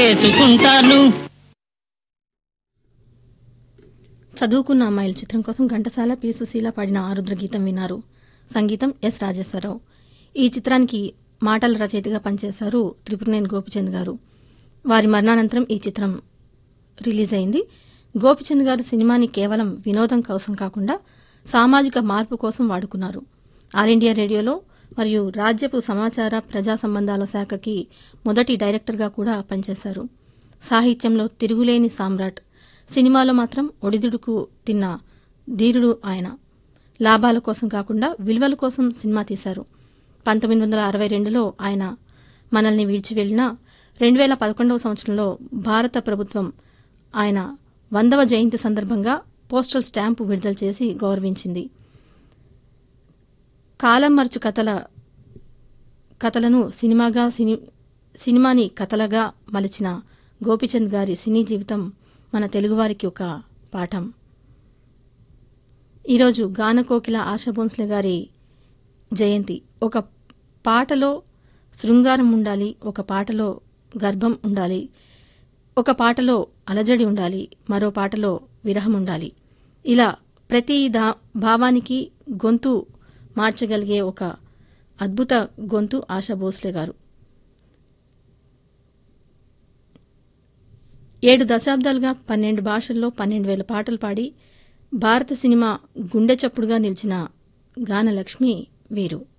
చేసుకుంటాను చదువుకున్న అమ్మాయిల చిత్రం కోసం ఘంటసాల పి సుశీల పాడిన ఆరుద్ర గీతం విన్నారు సంగీతం ఎస్ రాజేశ్వరరావు ఈ చిత్రానికి మాటల రచయితగా పనిచేశారు త్రిపురనేని గోపిచంద్ గారు వారి మరణానంతరం ఈ చిత్రం రిలీజ్ అయింది గోపిచంద్ గారు సినిమాని కేవలం వినోదం కోసం కాకుండా సామాజిక మార్పు కోసం వాడుకున్నారు ఆల్ ఇండియా రేడియోలో మరియు రాజ్యపు సమాచార ప్రజా సంబంధాల శాఖకి మొదటి డైరెక్టర్గా కూడా పనిచేశారు సాహిత్యంలో తిరుగులేని సామ్రాట్ సినిమాలో మాత్రం ఒడిదుడుకు తిన్న ధీరుడు ఆయన లాభాల కోసం కాకుండా విలువల కోసం సినిమా తీశారు పంతొమ్మిది వందల అరవై రెండులో ఆయన మనల్ని విడిచి వెళ్లిన రెండు వేల పదకొండవ సంవత్సరంలో భారత ప్రభుత్వం ఆయన వందవ జయంతి సందర్భంగా పోస్టల్ స్టాంపు విడుదల చేసి గౌరవించింది కాలం మరచు కథల కథలను సినిమాగా సిని సినిమాని కథలుగా మలిచిన గోపిచంద్ గారి సినీ జీవితం మన తెలుగువారికి ఒక పాఠం ఈరోజు గానకోకిల ఆశా భోన్స్లే గారి జయంతి ఒక పాటలో శృంగారం ఉండాలి ఒక పాటలో గర్భం ఉండాలి ఒక పాటలో అలజడి ఉండాలి మరో పాటలో విరహం ఉండాలి ఇలా ప్రతి దా భావానికి గొంతు మార్చగలిగే ఒక అద్భుత గొంతు ఆశా భోస్లే గారు ఏడు దశాబ్దాలుగా పన్నెండు భాషల్లో పన్నెండు వేల పాటలు పాడి భారత సినిమా గుండె చప్పుడుగా నిలిచిన గానలక్ష్మి వీరు